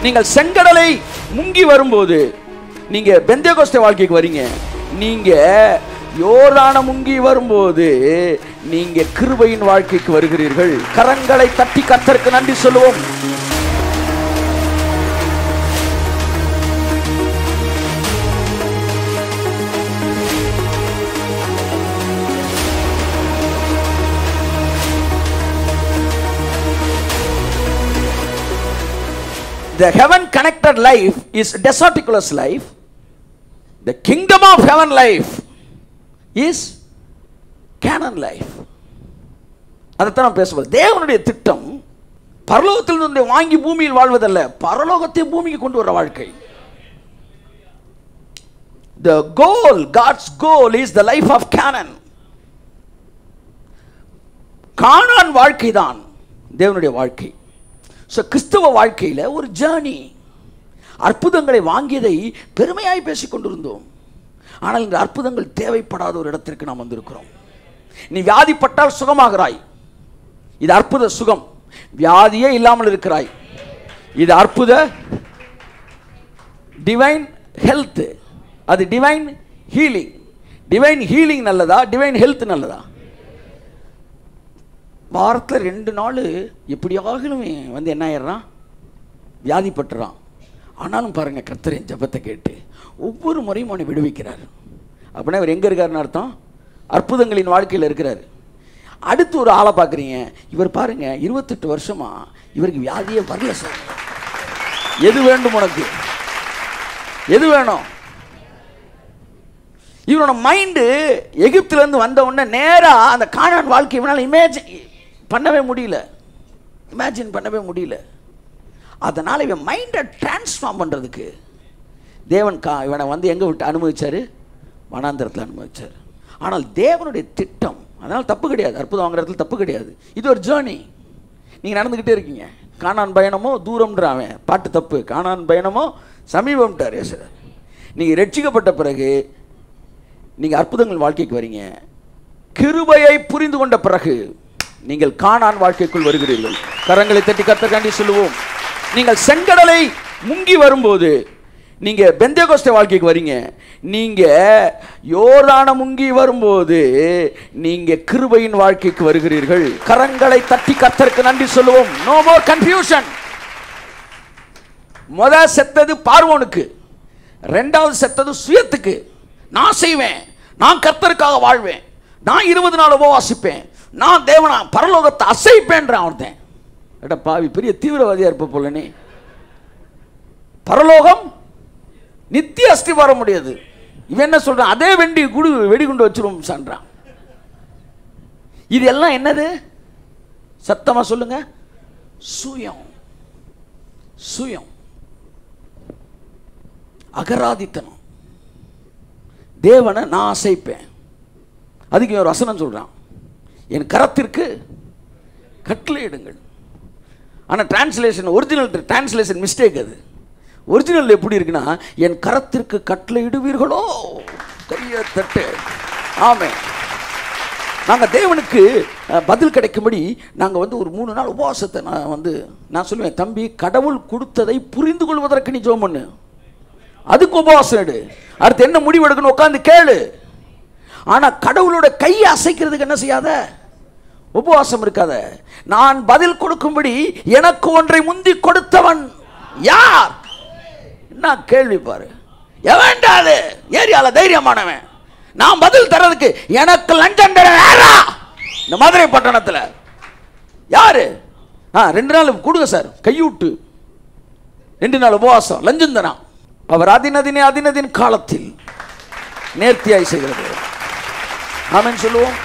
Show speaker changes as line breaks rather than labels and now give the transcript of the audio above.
நீங்கள் செங்கடலை முங்கி வரும்போது நீங்க பெந்தேகோஸ்தே வாழ்க்கைக்கு வரீங்க நீங்க யோர்தான முங்கி வரும்போது நீங்க கிருபையின் வாழ்க்கைக்கு வருகிறீர்கள் கரங்களை தட்டி கர்த்தருக்கு நன்றி சொல்லுவோம் The heaven connected life is deserticulous life. The kingdom of heaven life is Canaan life. அதைத்தான் நான் பேசுவது தேவனுடைய திட்டம் பரலோகத்தில் இருந்து வாங்கி பூமியில் வாழ்வதல்ல பரலோகத்தை பூமிக்கு கொண்டு வர வாழ்க்கை The goal, God's goal is the life of Canaan. கானான் வாழ்க்கை தான் தேவனுடைய வாழ்க்கை ஸோ கிறிஸ்தவ வாழ்க்கையில் ஒரு ஜேர்னி அற்புதங்களை வாங்கியதை பெருமையாய் பேசிக் கொண்டிருந்தோம் ஆனால் இந்த அற்புதங்கள் தேவைப்படாத ஒரு இடத்திற்கு நாம் வந்திருக்கிறோம் நீ வியாதிப்பட்டால் சுகமாகிறாய் இது அற்புத சுகம் வியாதியே இல்லாமல் இருக்கிறாய் இது அற்புத டிவைன் ஹெல்த் அது டிவைன் ஹீலிங் டிவைன் ஹீலிங் நல்லதா டிவைன் ஹெல்த் நல்லதா வாரத்தில் ரெண்டு நாள் எப்படியாகிலும் இவன் வந்து என்ன ஆயிடுறான் வியாதிப்பட்டுறான் ஆனாலும் பாருங்க கர்த்தரின் ஜெபத்தை கேட்டு ஒவ்வொரு முறையும் அவனை விடுவிக்கிறார் அப்படின்னா இவர் எங்கே இருக்காருன்னு அர்த்தம் அற்புதங்களின் வாழ்க்கையில் இருக்கிறார் அடுத்து ஒரு ஆளை பார்க்குறீங்க இவர் பாருங்க இருபத்தெட்டு வருஷமா இவருக்கு வியாதியே வரல சார் எது வேண்டும் உனக்கு எது வேணும் இவனோட மைண்டு எகிப்துலேருந்து வந்த உடனே நேராக அந்த காணான் வாழ்க்கை இவனால் இமேஜின் பண்ணவே முடியல இமேஜின் பண்ணவே முடியல அதனால் இவன் மைண்டை டிரான்ஸ்ஃபார்ம் பண்ணுறதுக்கு தேவன் கா இவனை வந்து எங்கே விட்டு அனுமதிச்சார் வனாந்திரத்தில் அனுமதிச்சார் ஆனால் தேவனுடைய திட்டம் அதனால் தப்பு கிடையாது அற்புதம் வாங்குறதுல தப்பு கிடையாது இது ஒரு ஜேர்னி நீங்கள் நடந்துக்கிட்டே இருக்கீங்க காணான் பயணமோ தூரம்ன்ற அவன் பாட்டு தப்பு காணான் பயணமோ சமீபம்ட்டார் ஏசுறார் நீங்கள் ரட்சிக்கப்பட்ட பிறகு நீங்கள் அற்புதங்கள் வாழ்க்கைக்கு வரீங்க கிருபையை புரிந்து கொண்ட பிறகு நீங்கள் காணான் வாழ்க்கைக்குள் வருகிறீர்கள் கரங்களை தட்டி கத்தற்காண்டி சொல்லுவோம் நீங்கள் செங்கடலை முங்கி வரும்போது நீங்க பெந்தேகோஸ்தே வாழ்க்கைக்கு வரீங்க நீங்க யோர்தான முங்கி வரும்போது நீங்க கிருபையின் வாழ்க்கைக்கு வருகிறீர்கள் கரங்களை தட்டி கத்தருக்கு நன்றி சொல்லுவோம் நோ மோர் கன்ஃபியூஷன் முத செத்தது பார்வோனுக்கு ரெண்டாவது செத்தது சுயத்துக்கு நான் செய்வேன் நான் கர்த்தருக்காக வாழ்வேன் நான் இருபது நாள் உபவாசிப்பேன் நான் தேவனா பரலோகத்தை அசைப்பேன்றான் ஒருத்தன் எட பாவி பெரிய தீவிரவாதியா இருப்ப போல நீ பரலோகம் நித்திய அஸ்தி வர முடியாது இவன் என்ன சொல்றான் அதே வெண்டி குடு வெடிகுண்டு வச்சிருவோம் சான்றான் இது எல்லாம் என்னது சத்தமா சொல்லுங்க சுயம் சுயம் அகராதித்தனம் தேவனை நான் அசைப்பேன் அதுக்கு இவன் ஒரு வசனம் சொல்றான் என் கரத்திற்கு கட்டளையிடுங்கள் ஆனால் டிரான்ஸ்லேஷன் ஒரிஜினல் டிரான்ஸ்லேஷன் மிஸ்டேக் அது ஒரிஜினல் எப்படி இருக்குன்னா என் கரத்திற்கு கட்டளையிடுவீர்களோ கையை தட்டு ஆமே நாங்கள் தேவனுக்கு அஹ், பதில் கிடைக்கும்படி நாங்கள் வந்து ஒரு மூணு நாள் உபவாசத்தை நான் வந்து நான் சொல்லுவேன் தம்பி கடவுள் கொடுத்ததை புரிந்து கொள்வதற்கு நீ ஜோம் பண்ணு அதுக்கு உபவாசம் எடு அடுத்து என்ன முடிவு எடுக்கணும் உட்காந்து கேளு ஆனா கடவுளோட கையை அசைக்கிறதுக்கு என்ன செய்யாத உபவாசம் இருக்காத நான் பதில் கொடுக்கும்படி எனக்கு ஒன்றை முந்தி கொடுத்தவன் யார் என்ன கேள்வி பாரு எவன்டாது ஏரியால தைரியமானவன் நான் பதில் தரதுக்கு எனக்கு லஞ்சம் தர யாரா இந்த மதுரை பட்டணத்துல யாரு ஆ ரெண்டு நாள் கொடுங்க சார் கையூட்டு ரெண்டு நாள் உபவாசம் லஞ்சம் தரான் அவர் அதினதினே அதினதின் காலத்தில் நேர்த்தியாய் செய்கிறது ஆமென் சொல்லுவோம்